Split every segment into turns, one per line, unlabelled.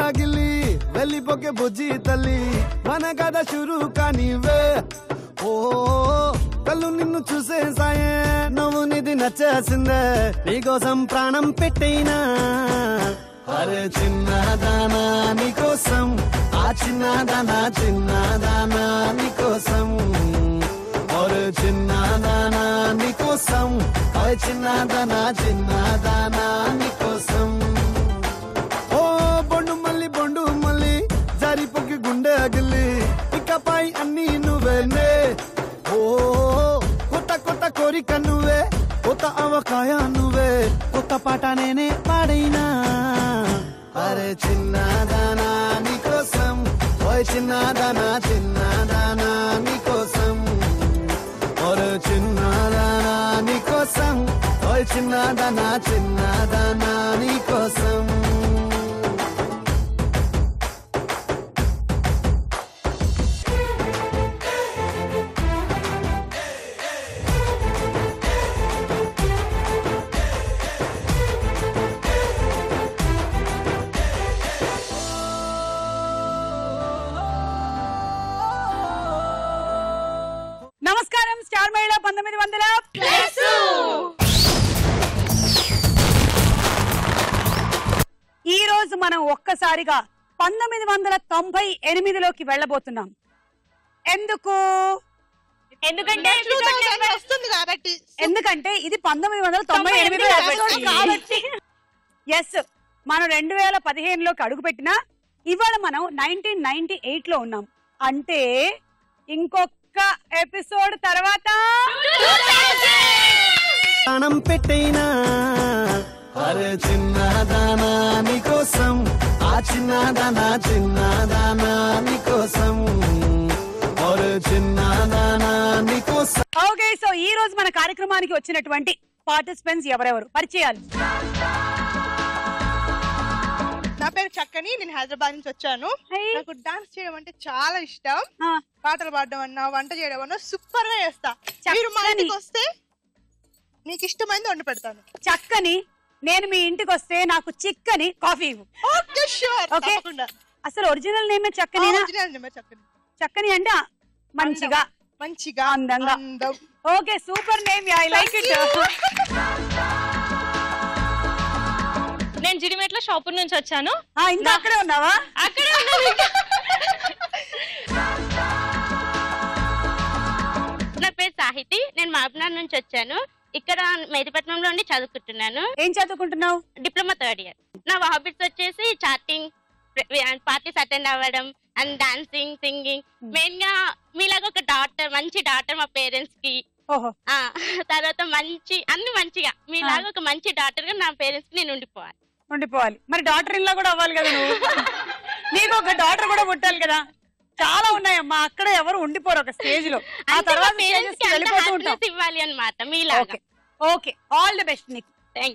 గిల్లి వెళ్ళిపోకే బుజ్జి తల్లి మన కథ షురు కానివే ఓ కళ్ళు నిన్ను చూసే సాయే నువ్వు నిధి నచ్చేసిందే నీకోసం ప్రాణం పెట్టైనా అరే చిన్నదానా నీకోసం ఆ చిన్నదానా చిన్నదానా నీకోసం ఒరే చిన్నదానా నీకోసం ఓయ్ చిన్నదానా చిన్నదానా నీకోసం ఓ బొండు మల్లి బొండు మల్లి జారిపోకి గుండె అగిలి ఇకపై అన్ని నువ్వేనే ఓ కొత్త కొత్త కోరిక నువ్వే కొత్త అవకాయ నువ్వే కొత్త పాట నేనే పాడైనా అరే చిన్నదానా నీకోసం ఓయ్ చిన్నదానా చిన్నదానా నీకోసం ఒరే చిన్నదానా నీకోసం ఓయ్ చిన్నదానా చిన్నదానా నీకోసం
నమస్కారం స్టార్ మహిళ పంతొమ్మిది వందల ఈ రోజు మనం ఒక్కసారిగా పంతొమ్మిది వందల తొంభై ఎనిమిదిలోకి వెళ్ళబోతున్నాం ఎందుకు
ఎందుకంటే
వస్తుంది కాబట్టి
ఎందుకంటే ఇది పంతొమ్మిది వందల తొంభై ఎనిమిది
కాబట్టి.
ఎస్ మనం రెండు వేల పదిహేనులోకి అడుగుపెట్టినా ఇవాళ మనం నైన్టీన్ నైన్టీ ఎయిట్ లో ఉన్నాం అంటే ఇంకొక ఎపిసోడ్ తర్వాత
ప్రాణం పెట్టైనా అరే చిన్నదానా నీకోసం ఆ చిన్నదానా చిన్నదానా నీకోసం ఒరే చిన్నదానా నీకోసం
ఓకే సో ఈ రోజు మన కార్యక్రమానికి వచ్చినటువంటి పార్టిసిపెంట్స్ ఎవరెవరు పరిచయాలు
నా పేరు చక్కని నేను హైదరాబాద్ నుంచి వచ్చాను
Hey.
నాకు డాన్స్ చేయడం అంటే చాలా ఇష్టం
ఆ,
పాటలు పాడడం అన్నా వంట చేయడం అన్నా సూపర్ గా చేస్తా మీరు మా
చక్కని.
ఇంటికి వస్తే నీకు ఇష్టమైంది వండి పెడతాను
చక్కని నేను మీ ఇంటికి వస్తే నాకు చిక్కని కాఫీ ఇవ్వు
ఓకే షూర్
Okay.
తప్పకుండా
అసలు ఒరిజినల్ నేమే చక్కని
ఒరిజినల్ నెంబర్ చక్కని
చక్కని అంటే మంచిగా
మంచిగా
అందంగా.
అందం
okay super name I like it
నేను జిడిమెట్ల షాపూర్ నుంచి వచ్చాను
ఇంకా అక్కడే ఉన్నావా
అక్కడే ఉన్నాను ఇంకా. నా పేరు సాహితి నేను మహబూబ్నగర్ నుంచి వచ్చాను ఇక్కడ మెదిపట్నంలో ఉండి చదువుకుంటున్నాను
ఏం చదువుకుంటున్నావు
డిప్లొమా థర్డ్ ఇయర్ నా హాబీస్ వచ్చేసి చాటింగ్ పార్టీస్ అటెండ్ అవ్వడం అండ్ డాన్సింగ్ సింగింగ్ మెయిన్ గా మీలాగా ఒక డాటర్ మంచి డాటర్ మా పేరెంట్స్ కి
ఓహో
ఆ తర్వాత మంచి అన్ని మంచిగా మీలాగా ఒక మంచి డాటర్ గా నా పేరెంట్స్ కి నేను ఉండిపోవాలి
ఉండిపోవాలి మరి డాక్టర్ ఇల్లా కూడా అవ్వాలి కదా నువ్వు నీకు ఒక డాక్టర్ కూడా పుట్టాలి కదా చాలా ఉన్నాయమ్మా అక్కడ ఎవరు ఉండిపోరు ఒక స్టేజ్ లో ఆ
అంటే
తర్వాత
మా
stages
పేరెంట్స్
కి
కి అంత
వెళ్ళిపోతూ ఉంటాం
happiness ఇవ్వాలి అన్నమాట మీలాగా
okay okay all the best నీకు
థ్యాంక్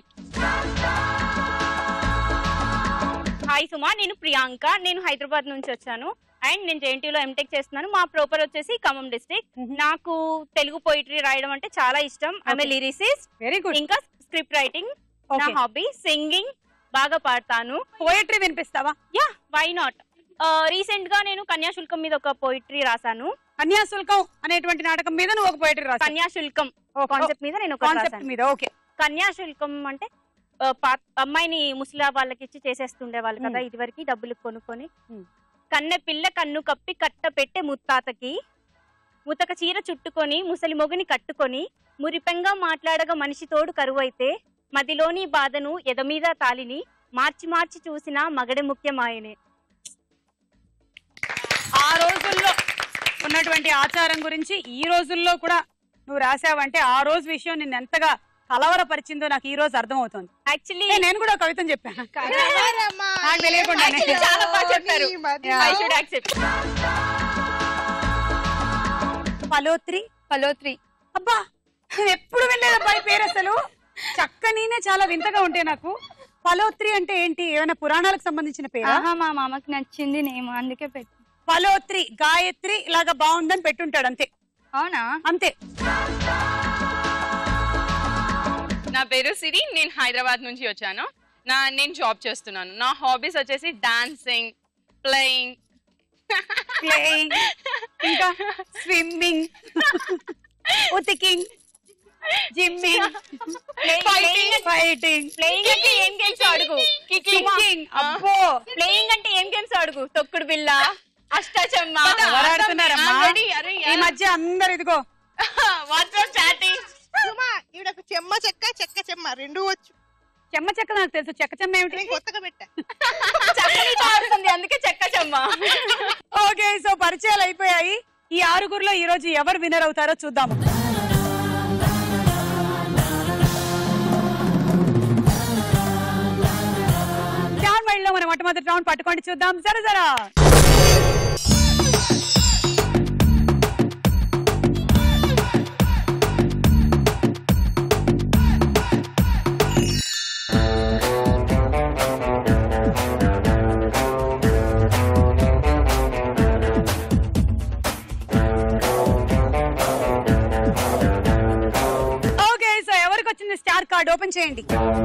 హాయ్ సుమా నేను ప్రియాంక నేను హైదరాబాద్ నుంచి వచ్చాను అండ్ నేను జేఎన్టీలో ఎంటెక్ చేస్తున్నాను మా ప్రాపర్ వచ్చేసి ఖమ్మం డిస్ట్రిక్ట్ నాకు తెలుగు పోయిటరీ రాయడం అంటే చాలా ఇష్టం ఆమె
Okay.
లిరిసిస్ట్
వెరీ గుడ్
ఇంకా స్క్రిప్ట్ రైటింగ్ నా
ఓకే
హాబీ సింగింగ్ బాగా పాడతాను
పోయట్రీ వినిపిస్తావా
యా వై నాట్ రీసెంట్ గా నేను కన్యాశుల్కం మీద ఒక పోయిటరీ రాశాను
కన్యాశుల్కం అనేటువంటి నాటకం మీద నువ్వు ఒక పోయట్రీ రాసావు
కన్యాశుల్కం కాన్సెప్ట్ మీద నేను ఒక
కాన్సెప్ట్ మీద ఓకే
కన్యాశుల్కం అంటే ఆ, పా- అమ్మాయిని ముసలా వాళ్ళకి ఇచ్చి చేసేస్తుండే వాళ్ళు కదా
మ్.
ఇదివరకు డబ్బులు కొనుక్కొని
మ్.
కన్నె పిల్ల కన్ను కప్పి కట్ట పెట్టే ముత్తాతకి ముతక చీర చుట్టుకొని ముసలి మొగుని కట్టుకొని మురిపెంగా మాట్లాడగా మనిషి తోడు కరువైతే మదిలోని బాధను ఎదమీద తాలిని మార్చి మార్చి చూసిన మగడి ముఖ్యమాయనే
ఆ రోజుల్లో ఉన్నటువంటి ఆచారం గురించి ఈ రోజుల్లో కూడా నువ్వు రాసావంటే ఆ రోజు విషయం నిన్ను ఎంతగా కలవరపరిచిందో నాకు ఈ రోజు అర్థమవుతుంది
యాక్చువల్లీ
ఏ, నేను కూడా కవితను చెప్పాను
కలవరమ్మా,
నాకు తెలియకుండానే.
ఏమైందో
చాలా బాగా చెప్పారు.
నీ మధ్య.
Yeah.
ఐ షుడ్ యాక్సెప్ట్
పలోత్రి
పలోత్రి
అబ్బా నేను ఎప్పుడు వినలేదు అబ్బాయి పేరు అసలు చక్కనీనే చాలా వింతగా ఉంటే నాకు పలోత్రి అంటే ఏంటి ఏమైనా పురాణాలకు సంబంధించిన పేరా
ఆహా మా మామకి నచ్చింది నేను అందుకే పెట్టి
పలోత్రి గాయత్రి ఇలాగా బాగుందని పెట్టుంటాడు అంతే
అవునా
అంతే
నా పేరు సిరి నేను హైదరాబాద్ నుంచి వచ్చాను నా నేను జాబ్ చేస్తున్నాను నా హాబీస్ వచ్చేసి డాన్సింగ్ ప్లేయింగ్
ప్లేయింగ్ ఇంకా స్విమ్మింగ్ ఉతికింగ్ జిమ్మింగ్
Fighting.
ఫైటింగ్
ప్లేయింగ్ అంటే ఏం గేమ్స్ అడుగు
కికింగ్ అబ్బో
ప్లేయింగ్ అంటే ఏం గేమ్స్ అడుగు తొక్కుడు బిల్ల అష్టాచమ్మ
ఎవరు ఆడుతున్నారమ్మా
I'm ready, అరే,
ఈ మధ్య అందరు ఇదిగో
వాట్సాప్ చాటింగ్
సుమా ఈవిడకు చెమ్మ చెక్క చెక్క చెమ్మ రెండు వచ్చు
చెమ్మ చెక్క నాకు తెలుసు చెక్క చెమ్మ ఏమిటి
నేను కొత్తగా పెట్టా
చక్కనీతో ఆడుతుంది అందుకే చెక్క చెమ్మ
ఓకే సో పరిచయాలు అయిపోయాయి ఈ ఆరుగురులో ఈ రోజు ఎవరు విన్నర్ అవుతారో చూద్దాము రౌండ్ లో మనం మొట్టమొదటి రౌండ్ పట్టుకోండి చూద్దాం జర జరా ఓకే సో ఎవరికి వచ్చింది స్టార్ కార్డ్ ఓపెన్ చేయండి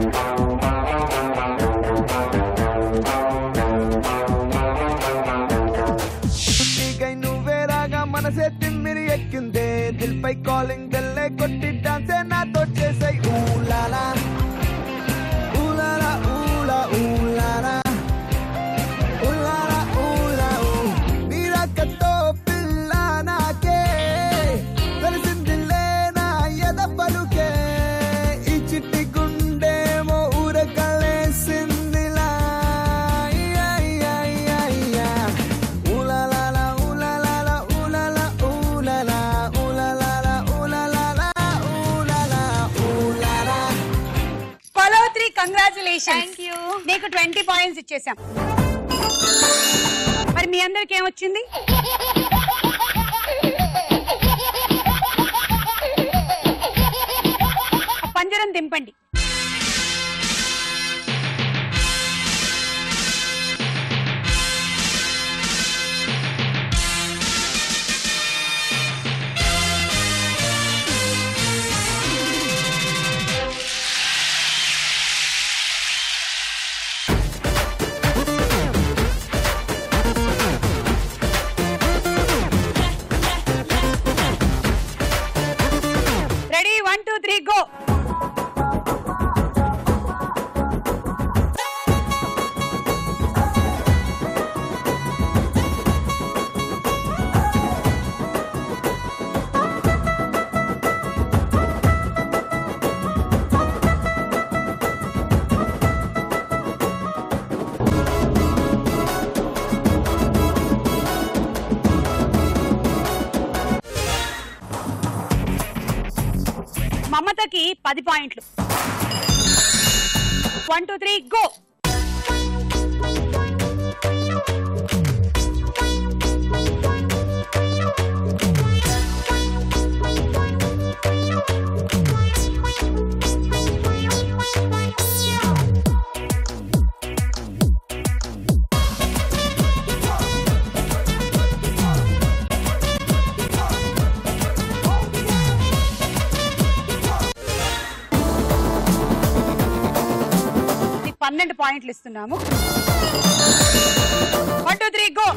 గై నువ్వే రాగా మనసే తిమ్మిరి ఎక్కిందే దిల్ పై కాలింగ్ బెల్లే కొట్టి డాన్సే నాతో చేసాయి ఊలాలా ఊలాలా ఊలా ఊలాలా ఊలాలా ఊలా ఊ నీరాకతో పిల్ల నాకే తెలిసిందిలే నా ఎద పలుకే ఈ చిట్టి గుండేమో ఊరకలేసిందిలా యా, యా, యా, యా. ఊలాలాలా, ఊలాలాలా, ఊలాలా, ఊలాలా, ఊలాలాలా, ఊలాలాలా, ఊలాలా, ఊలాలా.
పలోత్రి కంగ్రాచులేషన్
థ్యాంక్ యూ
నీకు ట్వంటీ పాయింట్స్ ఇచ్చేసాం మరి మీ అందరికి ఏమొచ్చింది ఆ పంజరం దింపండి ready one two three go మమతకి పది పాయింట్లు వన్ టూ త్రీ గో నీకు పన్నెండు పాయింట్లు ఇస్తున్నాము one two three go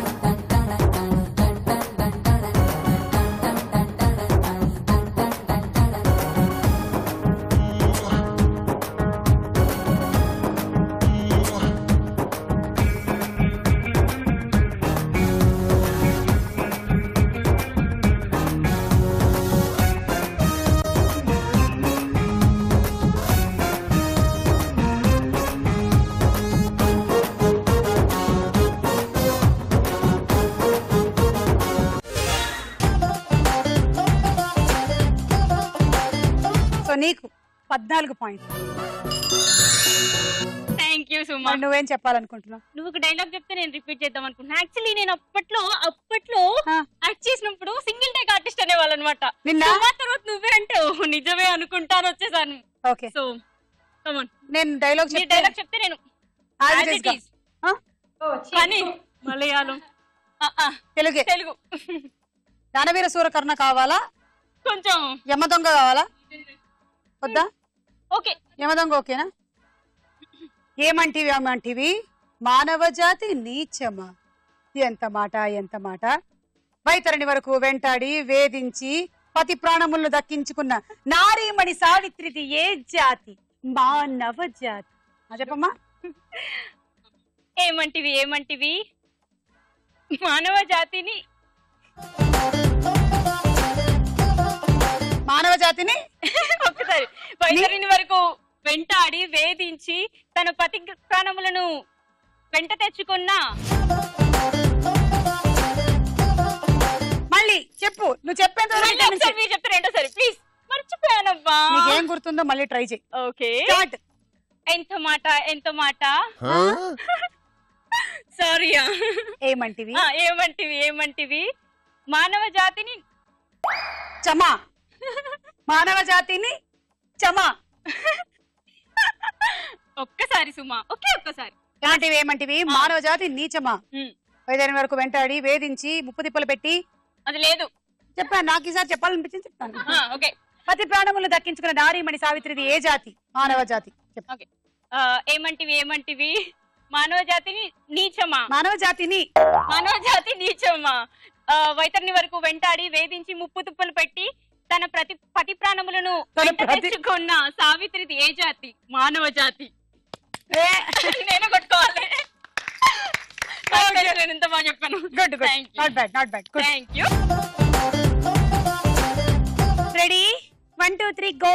so నీకు పద్నాలుగు పాయింట్లు
థ్యాంక్ యూ సుమా
మరి నువ్వేం చెప్పాలనుకుంటున్నావు
నువ్వు ఒక డైలాగ్ చెప్తే నేను రిపీట్ చేద్దాం అనుకున్నా యాక్చువల్లీ నేను అప్పట్లో అప్పట్లో
ఆ.
యాక్ట్ చేసినప్పుడు సింగిల్ టేక్ ఆర్టిస్ట్ అనేవాళ్ళు అనమాట
నిన్న
తర్వాత నువ్వే అంటే "ఓ, నిజమే అనుకుంటాను వచ్చేసాను
ఓకే
సో కమన్
నేను డైలాగ్
మీరు
చెప్తే
డైలాగ్ చెప్తే నేను
as
as
it
it
is గా.
is.
ఆ?
కానీ మలయాళం ఆ, ఆ,
తెలుగే
తెలుగు
దానవీర సూరకర్ణ కావాలా
కొంచెం
యమ దొంగ కావాలా వద్దా
ఓకే
యమ దొంగ ఓకేనా ఏమంటివి ఏమంటివి మానవ జాతి నీచమా ఎంత మాట ఎంత మాట వైతరణి వరకు వెంటాడి వేధించి పతి ప్రాణములను దక్కించుకున్న నారీమణి సావిత్రిది ఏ జాతి మానవ జాతి ఆ చెప్పమ్మా
ఏమంటివి ఏమంటివి మానవ జాతిని
మానవ జాతిని
ఒక్కసారి వైతరిని వరకు వెంటాడి వేధించి తన పతి ప్రాణములను వెంట తెచ్చుకున్న
మళ్ళీ చెప్పు నువ్వు చెప్పేంత వరకు
మళ్ళీ
ఇక్కడ నుంచి.
ఒకసారి మీరు చెప్తే రెండోసారి ప్లీజ్ మర్చిపోయానబ్బా
నీకేం గుర్తుందో మళ్ళీ ట్రై చేయి
ఓకే
స్టార్ట్
ఎంత మాట ఎంత మాట సారీ
ఏమంటివి
ఏమంటివి ఏమంటివి మానవ జాతిని
చమా మానవ జాతిని చమా
ఒక్కసారి సుమా ఒకే ఒక్కసారి
ఇలాంటివి ఏమంటివి మానవ జాతి నీచమా
ఉమ్,
వైద్యుని వరకు వెంటాడి వేధించి ముప్పు తిప్పలు పెట్టి
అది లేదు
చెప్పాను నాకు ఈసారి చెప్పాలనిపించింది చెప్తాను
ఆ, ఓకే
పతి ప్రాణములు దక్కించుకున్న నారీమణి సావిత్రిది ఏ జాతి మానవ జాతి చెప్పు
ఆ, ఏమంటివి ఏమంటివి మానవ జాతిని నీచమా
మానవ జాతిని
మానవ జాతి నీచమా ఆ, వైతరిని వరకు వెంటాడి వేధించి ముప్పు తుప్పలు పెట్టి తన ప్రతి పతి ప్రాణములను
తన
వెంట
ప్రతి-
తెచ్చుకున్న సావిత్రిది ఏ జాతి మానవ జాతి
ఏ,
నేను కొట్టుకోవాలి నాకు తెలుసు నేను ఎంత బాగా చెప్పాను
good good
Thank you.
Not bad not bad good
thank you
ready one two three go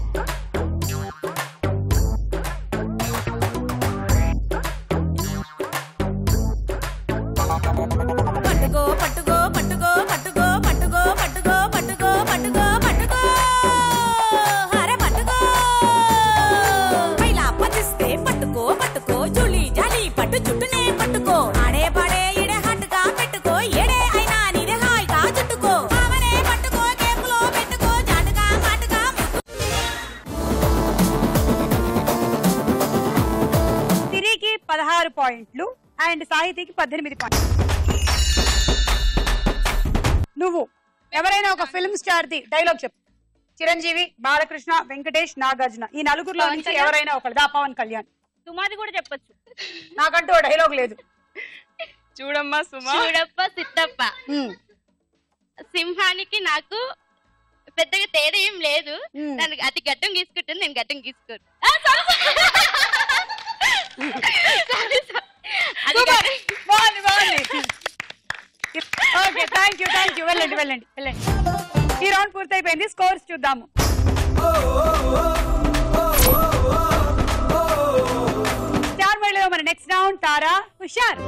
పట్టుకో పట్టుకో పట్టుకో పట్టుకో పట్టుకో పట్టుకో పట్టుకో పట్టుకో పట్టుకో అరే పట్టుకో పైలా పదిస్తే పట్టుకో పట్టుకో జులి జాలి పట్టు చుట్టూనే పట్టుకో ఆడే పాడే ఇడే హట్టుగా పెట్టుకో ఏడే అయినా నీదే హాయిగా చుట్టుకో కావనే పట్టుకో కేపులో పెట్టుకో జాటుగా మాటుగా
తిరిగి పదహారు పాయింట్లు అండ్ సాహితీకి పద్దెనిమిది పాయింట్లు నువ్వు ఎవరైనా ఒక ఫిల్మ్ స్టార్ ది డైలాగ్ చెప్పు చిరంజీవి బాలకృష్ణ వెంకటేష్ నాగార్జున ఈ నలుగురులో
పవన్
నుంచి
కళ్యాణ్.
ఎవరైనా ఒకరు దా పవన్ కళ్యాణ్
సుమాది కూడా చెప్పొచ్చు
నాకంటూ ఓ డైలాగ్ లేదు
చూడమ్మా సుమా
చూడప్ప సిట్టప్ప
ఉమ్,
సింహానికి నాకు పెద్దగా తేడా ఏం లేదు
ఉమ్.
నన్ను అది గడ్డం గీసుకుంటుంది నేను గడ్డం గీసుకోను అది
సూపర్.
గడ్డం-
బాగుంది బాగుంది okay thank you thank you వెళ్ళండి వెళ్ళండి వెళ్ళండి ఈ రౌండ్ పూర్తయిపోయింది స్కోర్స్ చూద్దాము స్టార్ మహిళలో మన నెక్స్ట్ రౌండ్ తారా హుషార్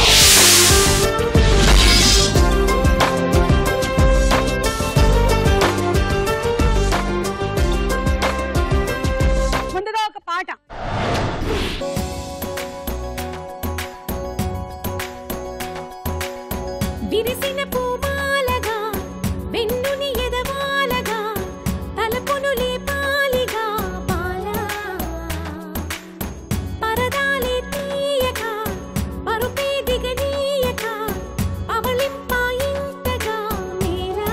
ముందుగా ఒక పాట
విరిసిన పూమాలగా వెన్నుని ఎదవాలగా తలపును లేపాలిగా బాలా పరదాలే తీయక పరుపే దిగనీయక అవళింపాయింతగా మేరా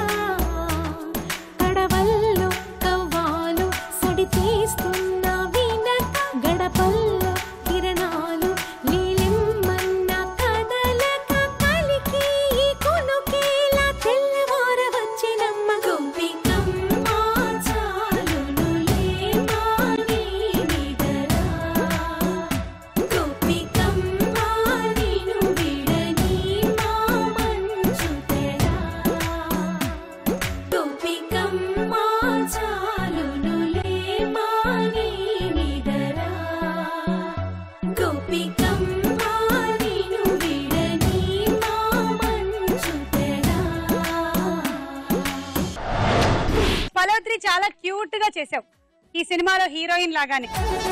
కడవల్లో కవ్వాలు సడి తీస్తున్న వీణత గడపల్లో కిరణాలు నీలిమ్మన్న కదలక కలికి ఈ కొనుకేలా తెల్లవార వచ్చినమ్మ గోపికమ్మ చాలునులే మాని నిదరా గోపికమ్మ నిను విడని మా మంచు తెరా గోపికమ్మ చాలునులే మాని నిదరా గోపికమ్మ నిను విడని మా మంచు తెరా
ఫలవత్రి చాలా క్యూట్ గా చేసావు ఈ సినిమాలో హీరోయిన్ లాగానే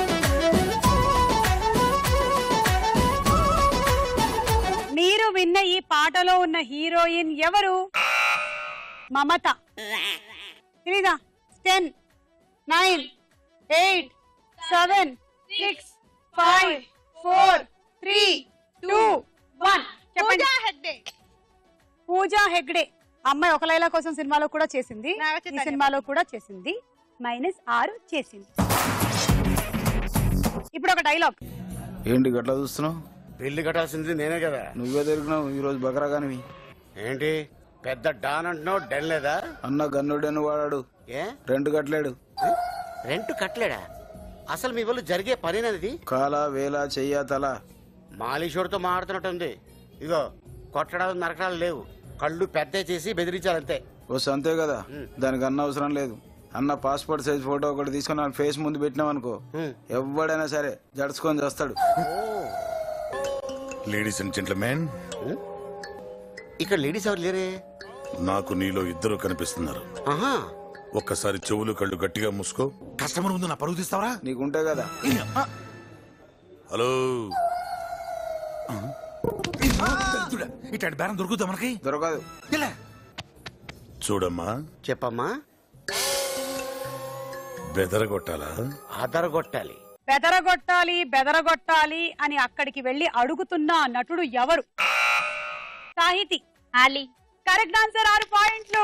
మీరు విన్న ఈ పాటలో ఉన్న హీరోయిన్ ఎవరు మమత తెలీదా ten nine eight seven six five four three two one చెప్పండి
పూజా హెగ్డే
పూజా హెగ్డే అమ్మాయి ఒక లైలా కోసం సినిమాలో కూడా చేసింది
నాగ
ఈ
చైతన్య.
సినిమాలో కూడా చేసింది మైనస్ ఆరు చేసింది ఇప్పుడు ఒక డైలాగ్
ఏంటి గట్లా చూస్తున్నావు
బిల్లు కట్టాల్సింది నేనే కదా
నువ్వే దొరికినావు ఈ రోజు బకరా కానివి
ఏంటి పెద్ద డాన్ అంటున్నావు డెన్ లేదా
అన్న గన్నుడని వాడాడు
ఏ
రెంట్ కట్టలేడు
రెంట్ కట్టలేడా అసలు మీ వాళ్ళు జరిగే పనేనది
కాల వేల చెయ్య తల
మాలీషోడితో మాడుతున్నట్టుంది ఇగో కొట్టడాలు నరకడాలు లేవు కళ్ళు పెద్ద చేసి బెదిరించాలంతే
వస్తే అంతే కదా దానికి అన్న అవసరం లేదు అన్న పాస్పోర్ట్ సైజ్ ఫోటో ఒకటి తీసుకుని నా ఫేస్ ముందు పెట్టినాం అనుకో ఎవడైనా సరే జడుచుకొని చేస్తాడు
లేడీస్ అండ్ జెంట్మెన్
ఇక్కడ లేడీస్ ఎవరు లేరే
నాకు నీలో ఇద్దరు కనిపిస్తున్నారు
ఆహా
ఒక్కసారి చెవులు కళ్ళు గట్టిగా మూసుకో కస్టమర్ ముందు నా పరుగు తీస్తావరా
నీకుంటే కదా
హలో ఇట్లాంటి బేరం దొరుకుతా మనకి
దొరకదు
చూడమ్మా
చెప్పమ్మా
బెదరగొట్టాలా
ఆధార కొట్టాలి
బెదరగొట్టాలి బెదరగొట్టాలి అని అక్కడికి వెళ్లి అడుగుతున్న ఆ నటుడు ఎవరు సాహితి
ఆలీ
కరెక్ట్ ఆన్సర్ ఆరు పాయింట్లు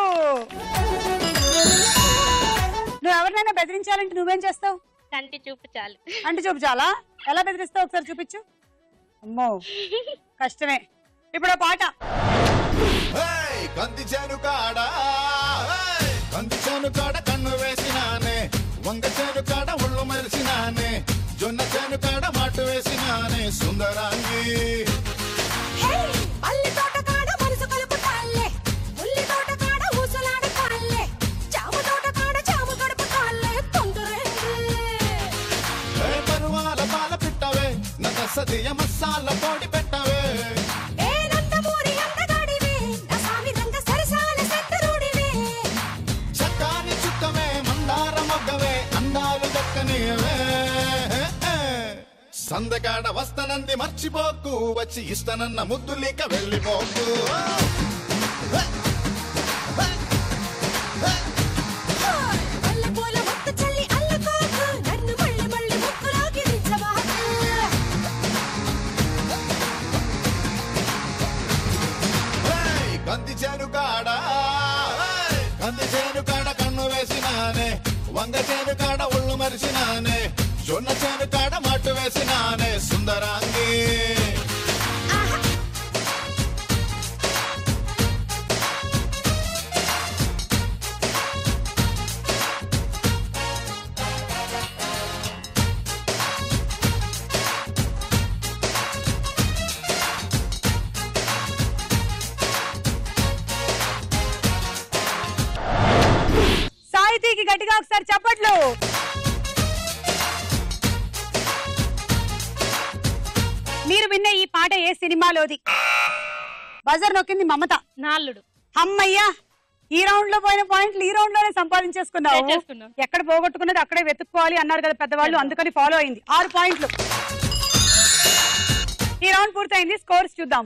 నువ్వు ఎవరినైనా బెదిరించాలంటే నువ్వేం చేస్తావు
కంటి చూపు చాలు
అంటే చూపు చాలా ఎలా బెదిరిస్తావు ఒకసారి చూపించు అమ్మో కష్టమే ఇప్పుడు ఆ పాట
కంది చేను కాడ ఏయ్! కంది చేను కాడ కన్ను వేసినానే వంగ చేను కాడ ఒళ్ళు మెరిసినానే జొన్న చేను కాడ మాటు వేసినానే సుందరాంగి
అల్లి తోట కాడ మనసు కలుపుతాల్లే ఉల్లి తోట కాడ ఊసలాడుతాల్లే చామ తోట కాడ చామ గడుపుతాల్లే తొందరేంది
ఏ పరువాల పాల పిట్టవే నగ సదియ మసాల పొడి పెట్టవే
ఏ నందమూరి అందగాడివే నా సామి రంగ సరసాల సెట్టరుడివే
చక్కాని చుక్కవే మందార మొగ్గవే అందాలు దక్కనివే సందకాడ వస్తనంది మర్చిపోకు వచ్చి ఇస్తనన్న ముద్దులిక వెళ్ళిపోకు
మల్లె పూల మొక్క చల్లి అల్లుకోకు నన్ను మళ్ళీ మళ్ళీ ముక్కులోకి దించబాకు
ఏయ్! కంది చేను కాడ ఏయ్! కంది చేను కాడ కన్ను వేసినానే వంగ చేను కాడ ఒళ్ళు మరిసినానే జొన్న చేను కాడ మట్టు వేసినానే సుందరాంగి
సాహితీకి గట్టిగా ఒకసారి చెప్పట్లు మీరు విన్న ఈ పాట ఏ సినిమాలోది బజర్ నొక్కింది మమత
నాల్లుడు
అమ్మయ్యా ఈ రౌండ్ లో పోయిన పాయింట్లు ఈ రౌండ్ లోనే సంపాదించేసుకున్నావు
చేసేసుకున్నాం.
ఎక్కడ పోగొట్టుకున్నది అక్కడే వెతుక్కోవాలి అన్నారు కదా పెద్దవాళ్ళు అందుకని ఫాలో అయింది ఆరు పాయింట్లు ఈ రౌండ్ పూర్తయింది స్కోర్స్ చూద్దాం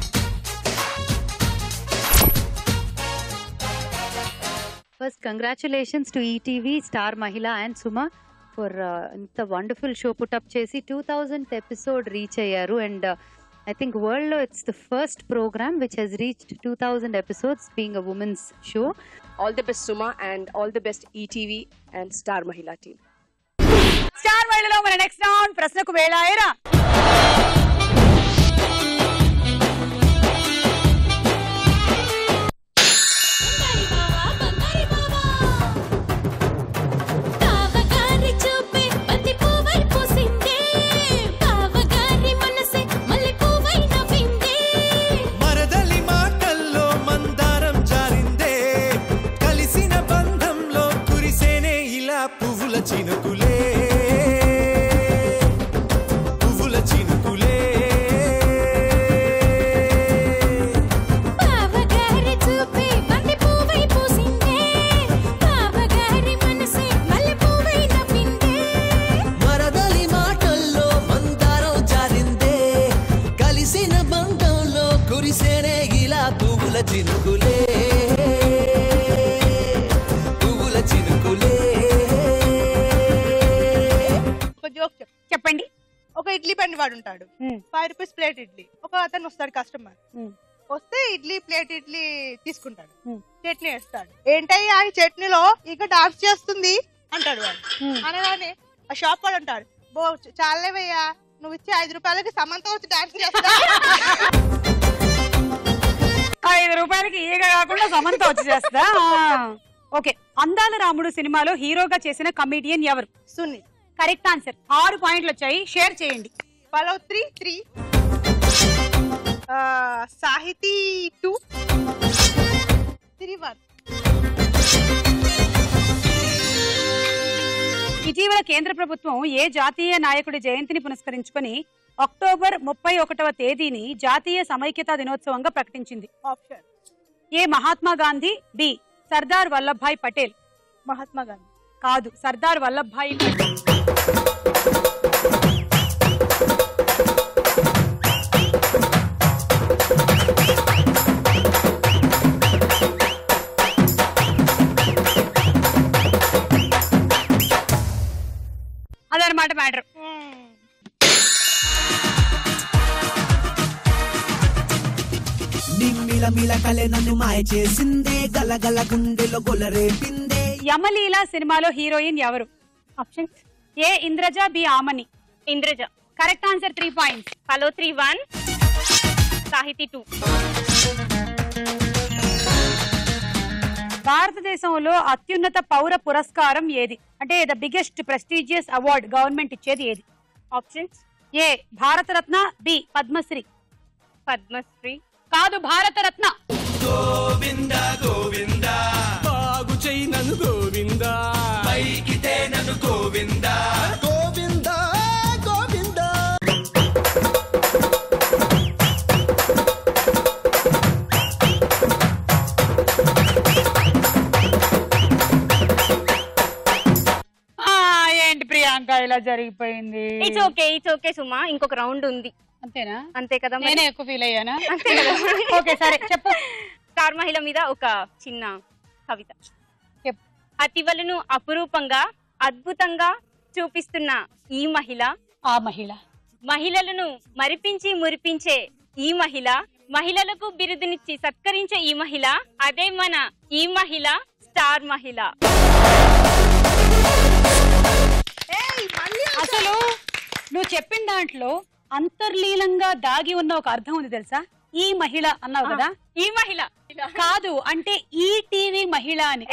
first congratulations to ETV star Mahila and Suma for ఇంత వండర్ఫుల్ షో పుటప్ చేసి టూ థౌజండ్ ఎపిసోడ్ రీచ్ అయ్యారు అండ్ ఐ థింక్ వరల్డ్లో it's the first program which has reached two thousand episodes being a women's show
all the best Suma and all the best ETV and star Mahila team
star మహిళలో మన next round ప్రశ్నకు వేళాయరా
బావగారి చూపే బంతి పువ్వై పూసిందే బావగారి మనసే మల్లె పువ్వై నవ్విందే
మరదలి మాటల్లో మందారం జారిందే కలిసిన బంధంలో కురిసేనే ఇలా పువ్వుల చినుకులే పువ్వుల చినుకులే
బావగారి చూపే బంతి పువ్వై పూసిందే బావగారి మనసే మల్లె పువ్వై నవ్విందే
మరదలి మాటల్లో మందారం జారిందే కలిసిన బంధంలో కురిసేనే ఇలా పువ్వుల చినుకులే పువ్వుల చినుకులే
ఒక జోక్ చెప్
చెప్పండి
ఒక ఇడ్లీ బండి వాడు ఉంటాడు ఫైవ్ రూపీస్ ప్లేట్ ఇడ్లీ ఒక అతను వస్తాడు కస్టమర్ వస్తే ఇడ్లీ ప్లేట్ ఇడ్లీ తీసుకుంటాడు చట్నీ వేస్తాడు ఏంటయ్యా ఈ చట్నీలో ఇక డాన్స్ చేస్తుంది అంటాడు వాడు అనగానే ఆ షాప్ వాడు అంటాడు బో చాలేవయ్యా నువ్వు ఇచ్చే ఐదు రూపాయలకి సమంత వచ్చి డాన్స్ చేస్తా
ఐదు రూపాయలకి ఈగ కాకుండా సమంత వచ్చి చేస్తా ఓకే అందాల రాముడు సినిమాలో హీరోగా చేసిన కమిడియన్ ఎవరు
సునీల్
కరెక్ట్ ఆన్సర్ ఆరు పాయింట్లు వచ్చాయి షేర్ చేయండి
follow three three Sahiti two three one
ఇటీవల కేంద్ర ప్రభుత్వం ఏ జాతీయ నాయకుడి జయంతిని పురస్కరించుకొని అక్టోబర్ ముప్పై ఒకటవ తేదీని జాతీయ సమైక్యతా దినోత్సవంగా ప్రకటించింది
option
A Mahatma Gandhi B Sardar Vallabhbhai Patel
Mahatma Gandhi
కాదు సర్దార్ వల్లభాయ్ పటేల్ అదనమాట మ్యాటర్
నిమ్మిల మిల కలె నన్ను మాయ చేసిందే గలగల గుండెలో గొలరేపిందే
యమలీల సినిమాలో హీరోయిన్ ఎవరు option A Indraja B Aamani
Indraja
correct answer three points
hello three one Sahiti two
భారతదేశంలో అత్యున్నత పౌర పురస్కారం ఏది అంటే the biggest prestigious award government ఇచ్చేది ఏది
options
A Bharat Ratna B Padma Shri
Padma Shri
కాదు భారతరత్న
గోవింద గోవింద బాగు చెయ్యి నన్ను గోవింద పైకితే నన్ను గోవింద గోవింద గోవింద
ఆ, ఏంటి ప్రియాంక ఇలా జరిగిపోయింది
it's okay it's okay Suma ఇంకొక రౌండ్ ఉంది
అంతేనా
అంతే కదా మరి?
నేనే ఎక్కువ ఫీల్ అయ్యానా
అంతే కదా
ఓకే సరే చెప్పు
స్టార్ మహిళ మీద ఒక చిన్న కవిత
చెప్పు.
అతివలను అపురూపంగా అద్భుతంగా చూపిస్తున్న ఈ మహిళ
ఆ మహిళ
మహిళలను మరిపించి మురిపించే ఈ మహిళ మహిళలకు బిరుదునిచ్చి సత్కరించే ఈ మహిళ అదే మన ఈ మహిళ స్టార్ మహిళ
అసలు నువ్వు చెప్పిన దాంట్లో అంతర్లీనంగా దాగి ఉన్న ఒక అర్థం ఉంది తెలుసా ఈ మహిళ అన్నావు కదా
ఈ మహిళ
కాదు అంటే ఈ టీవీ మహిళ అని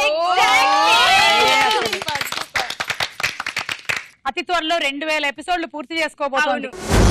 అతి త్వరలో రెండు వేల ఎపిసోడ్లు పూర్తి చేసుకోబోతోంది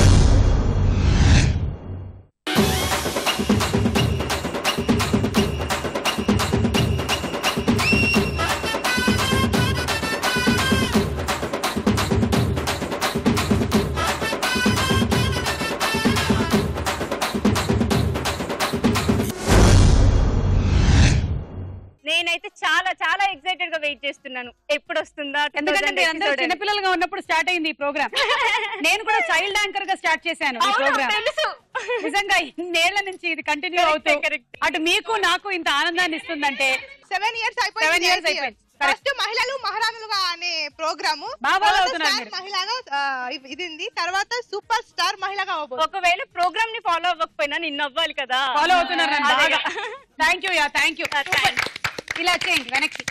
నేనైతే చాలా చాలా ఎక్సైటెడ్ గా వెయిట్ చేస్తున్నాను ఎప్పుడు వస్తుందా
ఎందుకంటే మీరందరూ చిన్నపిల్లలుగా ఉన్నప్పుడు స్టార్ట్ అయింది ఈ ప్రోగ్రామ్ నేను కూడా చైల్డ్ యాంకర్ గా స్టార్ట్ చేశాను ఈ
అవును,
ప్రోగ్రామ్
తెలుసు.
నిజంగా ఇన్నేళ్ల నుంచి ఇది కంటిన్యూ అవుతూ అటు మీకు నాకు ఇంత ఆనందాన్ని ఇస్తుందంటే
సెవెన్ ఇయర్స్
Seven
అయిపోయింది
years అయిపోయింది.
ఫస్ట్ మహిళలు మహారాణులుగా అనే ప్రోగ్రాము
బాగా
తర్వాత
అవుతున్నారు
స్టార్
మీరు.
మహిళగా ఆ, ఇది- ఇది ఉంది తర్వాత సూపర్ స్టార్ మహిళగా అవ్వబోతుంది
ఒకవేళ ప్రోగ్రామ్ ని ఫాలో అవ్వకపోయినా నిన్ను అవ్వాలి కదా
ఫాలో అవుతున్నారు నన్ను
అదే.
బాగా thank you ya thank you ఇలా చేయండి వెనక్కి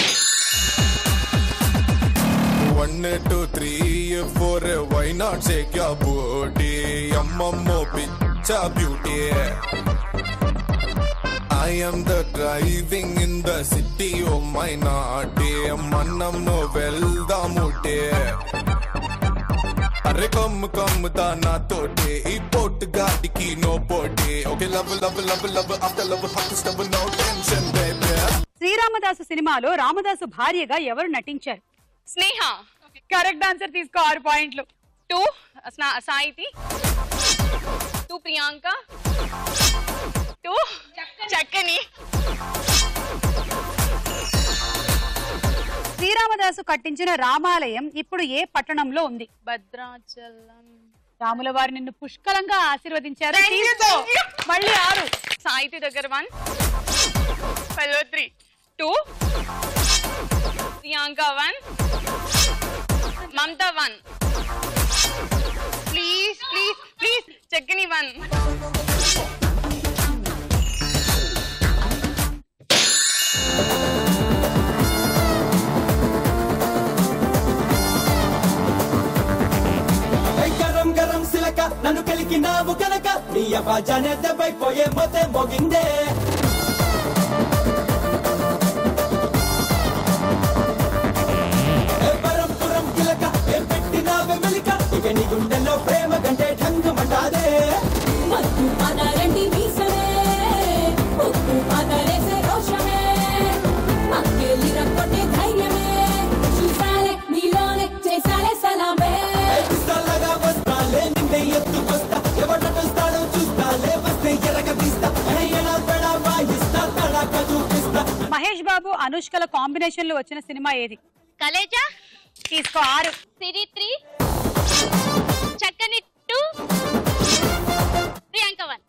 One, two, three, four, why not shake your booty? Yamamo picture beauty. I am the driving in the city of my naughty. Manam no velda mute. అరే come come దానా తోటే ఈ పోట్ గాడికి నో పోటే okay love love love love after love hot stove no tension baby
Sriramadasu సినిమాలో రామదాసు భార్యగా ఎవరు నటించారు
స్నేహ
కరెక్ట్ ఆన్సర్ తీసుకో ఆరు పాయింట్లు
two Sahiti two Priyanka two చక్కని
శ్రీరామదాసు కట్టించిన రామాలయం ఇప్పుడు ఏ పట్టణంలో ఉంది
భద్రాచలం
రాముల వారు నిన్ను పుష్కలంగా ఆశీర్వదించారు
Thank you,
తీసుకో.
thank you.
మళ్ళీ ఆరు
సాయితి దగ్గర one hello three two Priyanka one Mamata one please please please చక్కని వన్
గరం గరం బాజానే దెబ్బైపోయే మొతే మోగిందే ఏ పరంపురం కిలక ఏ పెట్టినావే మెలిక ఇక నీ గుండెల్లో ప్రేమ కంటే ఢంగమంటాదే
మత్తు పదరండి మీసమే ఉప్పు పదరేసే రోషమే మక్కేలి రక్కొట్టే ధైర్యమే చూసాలే నీలోనే చేసాలే సలామే
పిస్తాలాగా వస్తాలే నిన్నే ఎత్తుకొస్తా ఎవడొస్తాడో చూస్తాలే వస్తే ఎరగ తీస్తా ఎలా పెడా వాయిస్తా తడాక చూపిస్తా
మహేష్ బాబు అనుష్కల కాంబినేషన్ లో వచ్చిన సినిమా ఏది
కలేజా
తీసుకో ఆరు
సిరి త్రీ చక్కని టూ ప్రియాంక వన్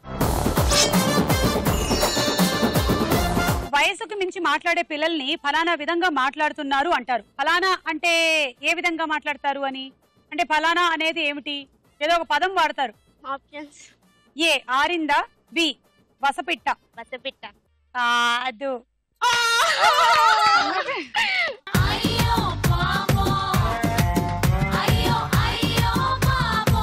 వయసుకు మించి మాట్లాడే పిల్లల్ని ఫలానా విధంగా మాట్లాడుతున్నారు అంటారు ఫలానా అంటే ఏ విధంగా మాట్లాడతారు అని అంటే ఫలానా అనేది ఏమిటి ఏదో ఒక పదం వాడతారు
ఆప్షన్స్
ఏ ఆరిందా బి వసపిట్ట
వసపిట్ట
కాదు
అయ్యో పాపో అయ్యో అయ్యో పాపో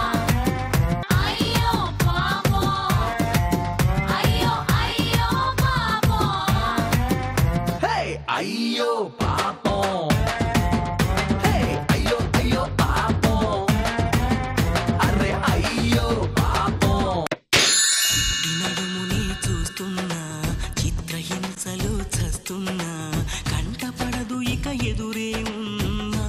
అయ్యో పాపో అయ్యో అయ్యో పాపో
అయ్యో పాపం హే, అయ్యో అయ్యో పాపం అరే అయ్యో పాపం
దినడుముని చూస్తున్నా చిత్రహింసలు చస్తున్నా కంటపడదు ఇక ఎదురే ఉన్నా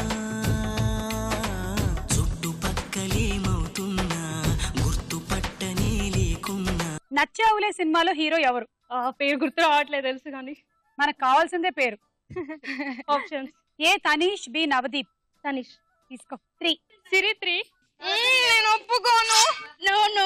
చుట్టుపక్కలేమవుతున్నా గుర్తుపట్టనే లేకున్నా
నచ్చావులే సినిమాలో హీరో ఎవరు
పేరు గుర్తు రావట్లేదు తెలుసు కానీ
మనకు కావాల్సిందే పేరు
options
A Tanish B Navdeep
Tanish
తీసుకో త్రీ
సిరి త్రీ నేను ఒప్పుకోను నో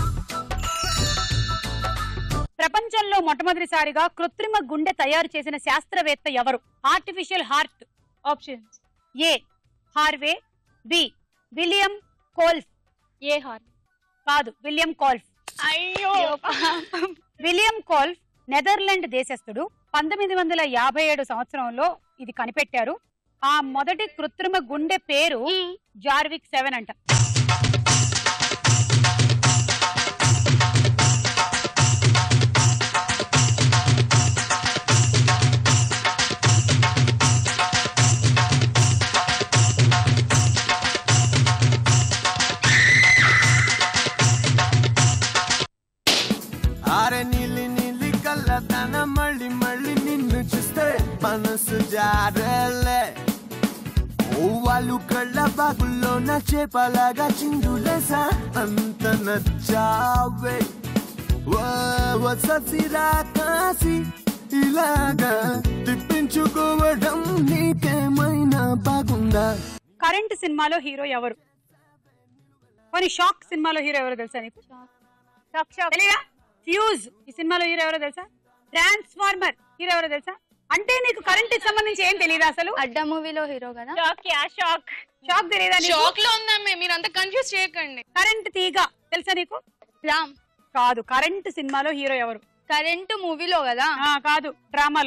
ప్రపంచంలో మొట్టమొదటిసారిగా కృత్రిమ గుండె తయారు చేసిన శాస్త్రవేత్త ఎవరు artificial heart
options
A Harvey B William Kolff
A హార్
కాదు విలియం కోల్ఫ్
అయ్యో
విలియం కోల్ఫ్ నెదర్లాండ్ దేశస్థుడు పంతొమ్మిది వందల యాభై ఏడు సంవత్సరంలో ఇది కనిపెట్టారు ఆ మొదటి కృత్రిమ గుండె పేరు జార్విక్ సెవెన్ అంట
అరే నీలి నీలి కళ్ళతన మళ్ళీ మళ్ళీ నిన్ను చూస్తే మనసు జారలే ఓ వాళ్ళు కళ్ళ బాగుల్లో నా చేపలాగా చిందులేసా అంత నచ్చావే ఓ ఓ ససిరా కాసి ఇలాగా తిప్పించుకోవడం నీకేమైనా బాగుందా
కరెంట్ సినిమాలో హీరో ఎవరు కొన్ని షాక్ సినిమాలో హీరో ఎవరో తెలుసా నీకు తెలీదా ఫ్యూజ్ ఈ సినిమాలో హీరో ఎవరో తెలుసా ట్రాన్స్ఫార్మర్ హీరో ఎవరో తెలుసా అంటే నీకు కరెంట్ కి సంబంధించి ఏం తెలియదు అసలు
అడ్డా మూవీలో హీరో కదా
షాక్ యా షాక్
షాక్ తెలియదా నీకు
షాక్ లో ఉందమ్మే మీరు అంత కన్ఫ్యూజ్ చేయకండి
కరెంట్ తీగ తెలుసా నీకు
రామ్
కాదు కరెంట్ సినిమాలో హీరో ఎవరు
కరెంట్ మూవీలో కదా
ఆ, కాదు డ్రామాలో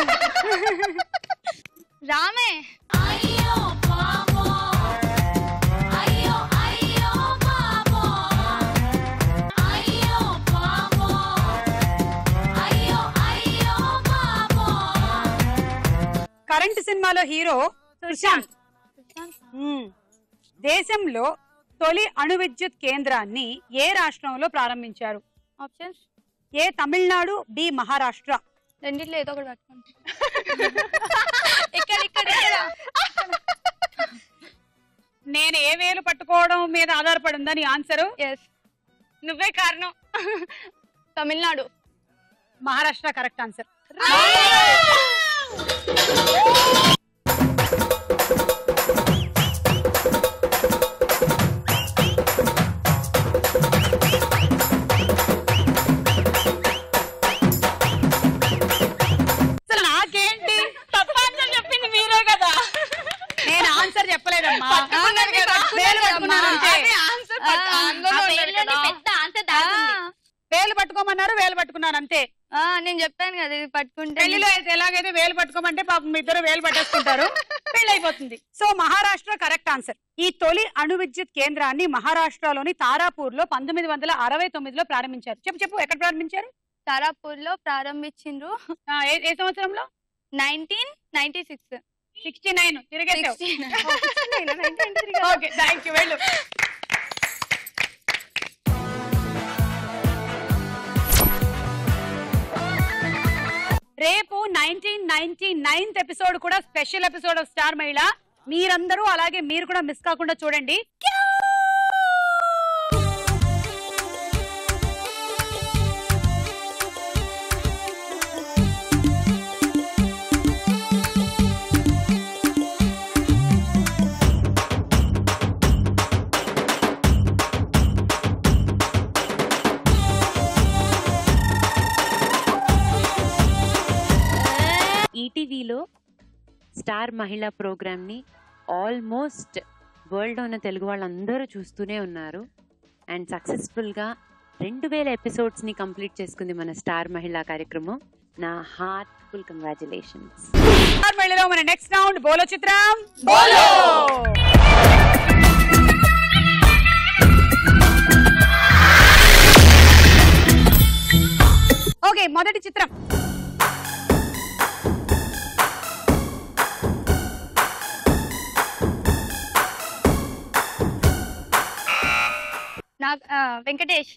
రామే
అయ్యో పాపో అయ్యో అయ్యో పాపో అయ్యో పాపో అయ్యో అయ్యో పాపో
కరెంట్ సినిమాలో హీరో సుశాంత్ మ్మ్. దేశంలో తొలి అణు విద్యుత్ కేంద్రాన్ని ఏ రాష్ట్రంలో ప్రారంభించారు
options
A Tamil Nadu B Maharashtra
రెండిట్లో ఏదో ఒకటి పట్టుకోండి ఇక్కడ ఇక్కడ ఇక్కడ
నేను ఏ వేలు పట్టుకోవడం మీద ఆధారపడి ఉందా నీ ఆన్సర్
ఎస్
నువ్వే కారణం
తమిళనాడు
మహారాష్ట్ర కరెక్ట్ ఆన్సర్ అసలు నాకేంటి
తప్ప ఆన్సర్ చెప్పింది మీరే కదా
నేను ఆన్సర్ చెప్పలేదమ్మా
పట్టుకున్నారు కదా.
వేలు పట్టుకున్నాను అంతే.
అదే ఆన్సర్ పట్టు- అందులో ఆ ఉన్నారు వేలులోని కదా. పెద్ద ఆన్సర్ దాగుంది
వేలు పట్టుకోమన్నారు వేలు పట్టుకున్నాను అంతే
ఆ, నేను చెప్పాను కదా ఇది పట్టుకుంటే
పెళ్లిలో అయితే ఎలాగైతే వేలు పట్టుకోమంటే పాపం మీ ఇద్దరు వేలు పట్టేసుకుంటారు పెళ్లి అయిపోతుంది సో మహారాష్ట్ర కరెక్ట్ ఆన్సర్ ఈ తొలి అణు విద్యుత్ కేంద్రాన్ని మహారాష్ట్రలోని తారాపూర్ లో పంతొమ్మిది వందల అరవై తొమ్మిదిలో ప్రారంభించారు చెప్పు చెప్పు ఎక్కడ ప్రారంభించారు
తారాపూర్ లో ప్రారంభించిండ్రు
ఆ, ఏ- ఏ సంవత్సరంలో
nineteen ninety six
sixty nine తిరిగేసావు
69.
ఓకే థ్యాంక్ యూ వెళ్ళు రేపు నైన్టీన్ నైన్టీ నైన్త్ ఎపిసోడ్ కూడా special episode of star Mahila మీరందరూ అలాగే మీరు కూడా మిస్ కాకుండా చూడండి
ఈటీవీలో స్టార్ మహిళా ప్రోగ్రామ్ని ఆల్మోస్ట్ వరల్డ్ ఉన్న తెలుగు వాళ్ళందరూ చూస్తూనే ఉన్నారు అండ్ సక్సెస్ఫుల్గా రెండు వేల ఎపిసోడ్స్ని కంప్లీట్ చేసుకుంది మన స్టార్ మహిళా కార్యక్రమం నా హార్ట్ఫుల్ కంగ్రాచులేషన్స్
స్టార్ మహిళలో మన నెక్స్ట్ రౌండ్ బోలో చిత్రం బోలో ఓకే మొదటి చిత్రం
నాకు ఆ, వెంకటేష్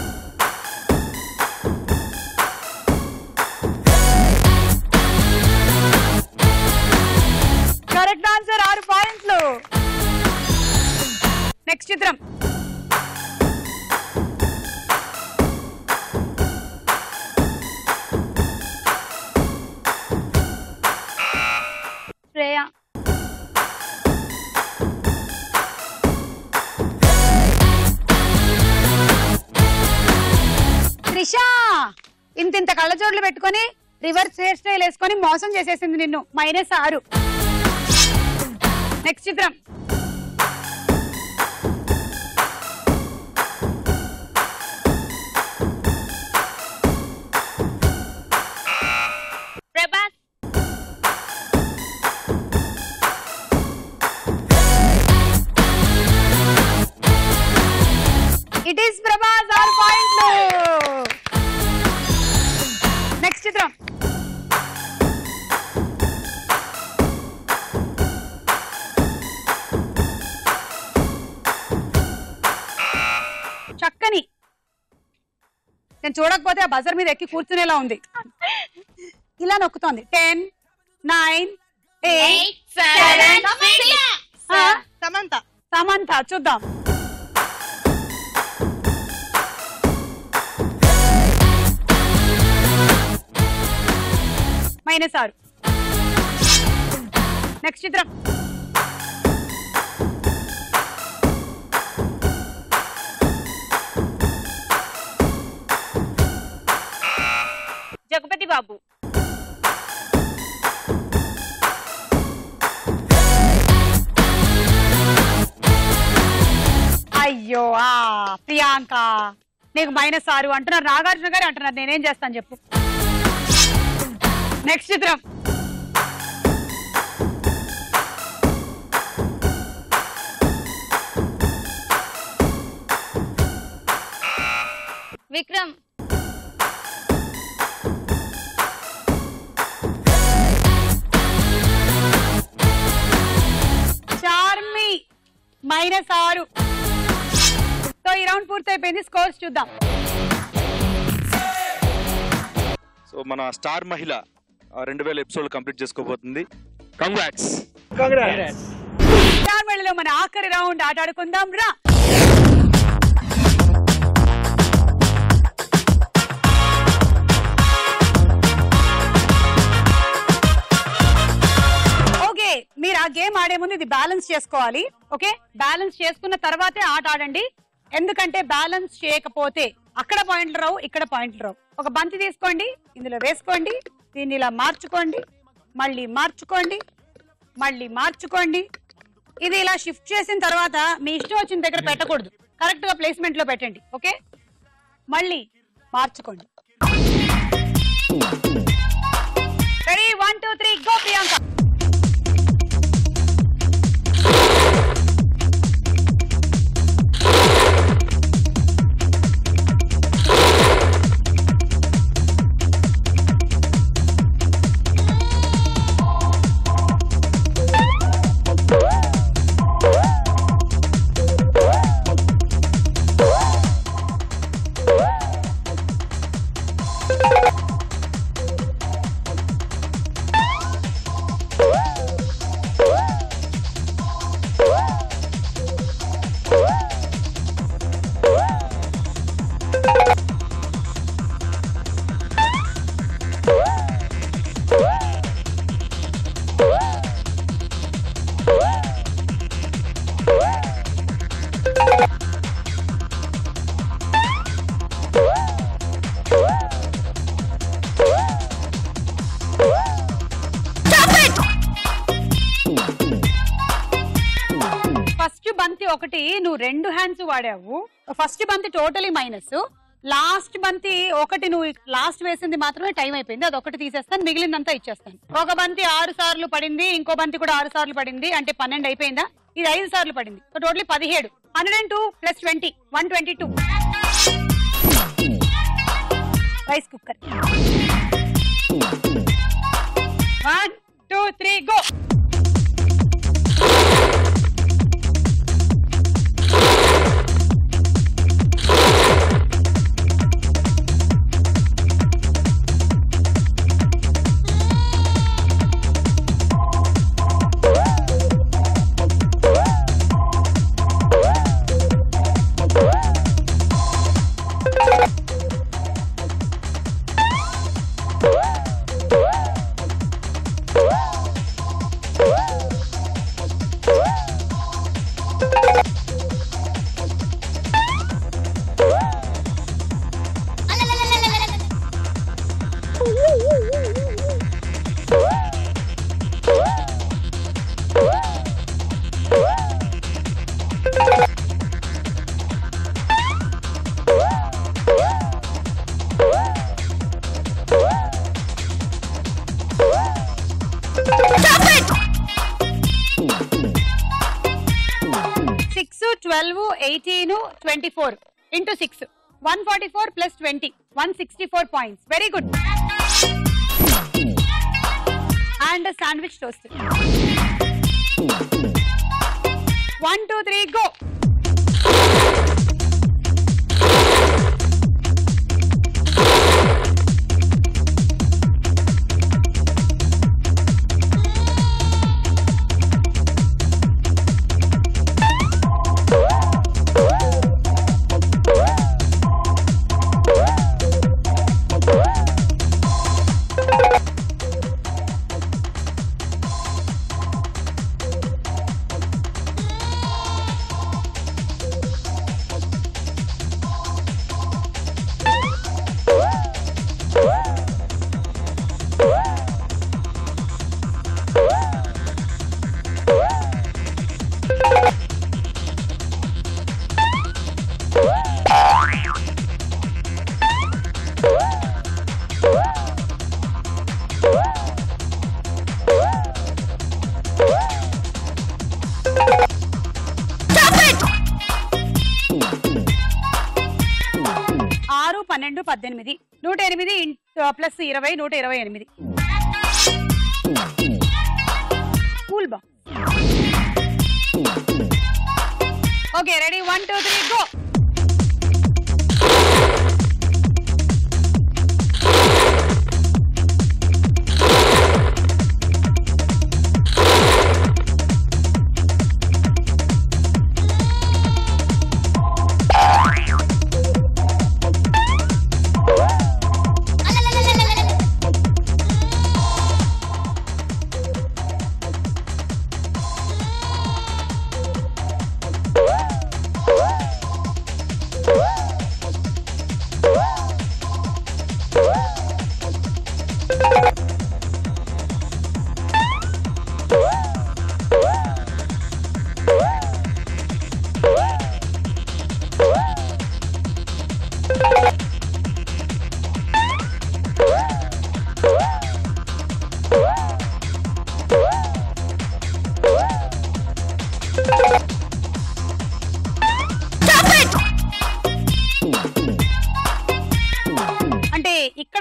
కరెక్ట్ ఆన్సర్ ఆరు పాయింట్లు నెక్స్ట్ చిత్రం
శ్రేయ
త్రిష ఇంత ఇంత కళ్ళజోడ్లు పెట్టుకొని రివర్స్ హెయిర్ స్టైల్ వేసుకొని మోసం చేసేసింది నిన్ను మైనస్ ఆరు నెక్స్ట్ చిత్రం
ప్రభాస్
ఇట్ ఈస్ ప్రభాస్ ఆరు పాయింట్లు నెక్స్ట్ చిత్రం చక్కని నేను చూడకపోతే ఆ బజర్ మీద ఎక్కి కూర్చునేలా ఉంది ఇలా నొక్కుతోంది ten nine eight seven
Samantha
Samantha చూద్దాం మైనస్ ఆరు నెక్స్ట్ చిత్రం
జగపతి బాబు
అయ్యో ఆ ప్రియాంక నీకు మైనస్ ఆరు అంటున్నారు నాగార్జున గారు అంటున్నారు నేనేం చేస్తాను చెప్పు నెక్స్ట్ చిత్రం
విక్రమ్
చార్మి మైనస్ ఆరు సో ఈ రౌండ్ పూర్తయిపోయింది స్కోర్స్ చూద్దాం
సో మన స్టార్ మహిళ రెండు వేల ఎపిసోడ్ కంప్లీట్ చేసుకోబోతుంది కంగ్రాట్స్
స్టార్ మళ్ళీలో మన ఆఖరి రౌండ్ ఆట ఆడుకుందాం రా ఓకే మీరు ఆ గేమ్ ఆడే ముందు ఇది బ్యాలెన్స్ చేసుకోవాలి ఓకే బ్యాలెన్స్ చేసుకున్న తర్వాతే ఆట ఆడండి ఎందుకంటే బ్యాలెన్స్ చేయకపోతే అక్కడ పాయింట్లు రావు ఇక్కడ పాయింట్లు రావు ఒక బంతి తీసుకోండి ఇందులో వేసుకోండి దీన్ని ఇలా మార్చుకోండి మళ్ళీ మార్చుకోండి మళ్ళీ మార్చుకోండి ఇది ఇలా షిఫ్ట్ చేసిన తర్వాత మీ ఇష్టం వచ్చిన దగ్గర పెట్టకూడదు కరెక్ట్ గా ప్లేస్మెంట్ లో పెట్టండి ఓకే మళ్ళీ మార్చుకోండి ready one two three go Priyanka first బంతి ఒకటి నువ్వు రెండు హ్యాండ్స్ వాడావు ఫస్ట్ బంతి టోటలీ మైనస్ లాస్ట్ బంతి ఒకటి నువ్వు లాస్ట్ వేసింది మాత్రమే టైం అయిపోయింది అది ఒకటి తీసేస్తాను మిగిలిందంతా ఇచ్చేస్తాను ఒక బంతి ఆరు సార్లు పడింది ఇంకో బంతి కూడా ఆరు సార్లు పడింది అంటే పన్నెండు అయిపోయిందా ఇది ఐదు సార్లు పడింది టోటలీ పదిహేడు hundred and two plus twenty one twenty two rice cooker one two three go six twelve eighteen twenty four into six one forty four plus twenty one sixty four points very good and sandwich toast one two three go ఆరు పన్నెండు పద్దెనిమిది నూట ఎనిమిది plus ఇరవై నూట ఇరవై ఎనిమిది cool బా okay ready one two three go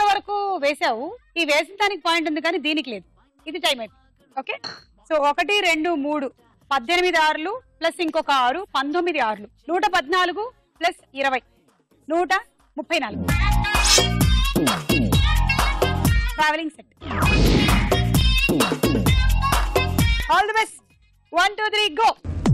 వరకు వేసావు ఈ వేసిన దానికి పాయింట్ ఉంది కానీ దీనికి లేదు ఇది టైం అయిపోయింది ఓకే సో ఒకటి రెండు మూడు పద్దెనిమిది ఆరులు ప్లస్ ఇంకొక ఆరు పంతొమ్మిది ఆరులు నూట పద్నాలుగు ప్లస్ ఇరవై నూట ముప్పై నాలుగు travelling set all the best one two three go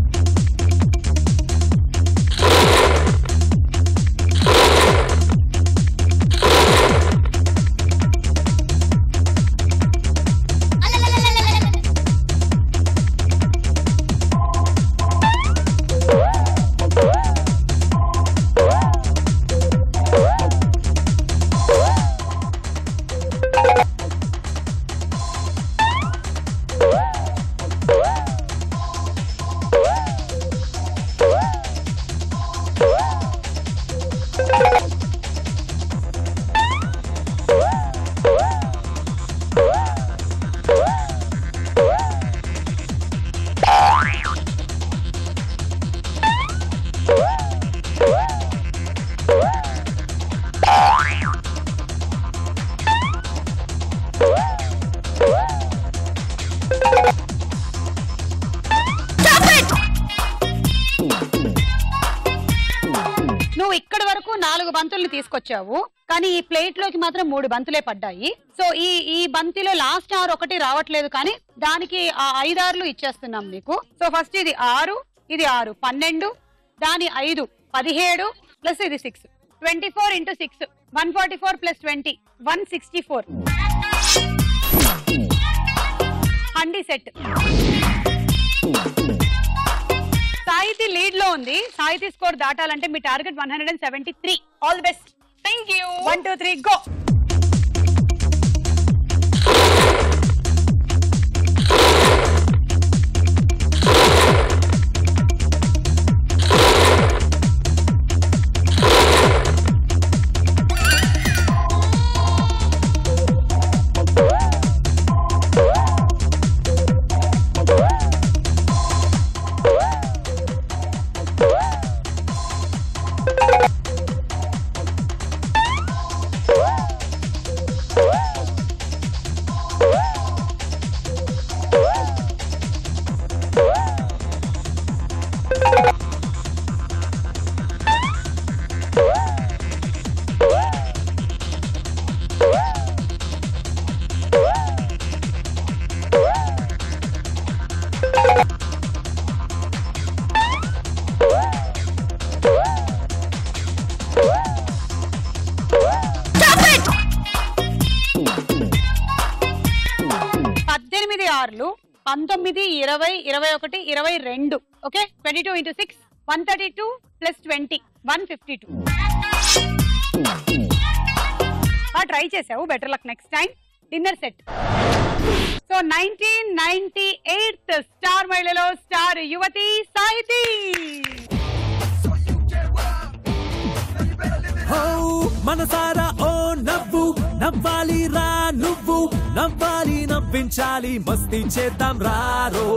నువ్వు ఇక్కడి వరకు నాలుగు బంతుల్ని తీసుకొచ్చావు కానీ ఈ ప్లేట్ లోకి మాత్రం మూడు బంతులే పడ్డాయి సో ఈ ఈ బంతిలో లాస్ట్ ఆరు ఒకటి రావట్లేదు కానీ దానికి ఆ ఐదారులు ఇచ్చేస్తున్నాం నీకు సో ఫస్ట్ ఇది ఆరు ఇది ఆరు పన్నెండు దాని ఐదు పదిహేడు ప్లస్ ఇది six twenty four into six one forty four plus twenty one sixty four హండీ సెట్ సాహితీ లీడ్ లో ఉంది సాహితీ స్కోర్ దాటాలంటే మీ target one hundred and seventy three all the best thank you one two three go పద్దెనిమిది ఆర్లు పంతొమ్మిది ఇరవై ఇరవై ఒకటి ఇరవై రెండు okay twenty two into six one thirty two plus twenty one fifty two try చేసావు better luck next time dinner set so nineteen ninety eighth star మహిళలో స్టార్ యువతి సాహితీ
హో మనసారా ఓ నవ్వు నవ్వాలి రా నువ్వు నవ్వాలి నవ్వించాలి మస్తీ చేద్దాం రారో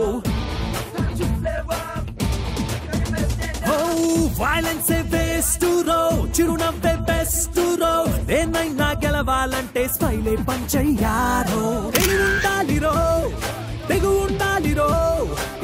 హో వైలెన్స్ వేస్ట్ రో చిరునవ్వే బెస్ట్ రో దేన్నైనా గెలవాలంటే స్మైలే పంచయ్యారో తెగి ఉండాలి రో తెగు ఉండాలి రో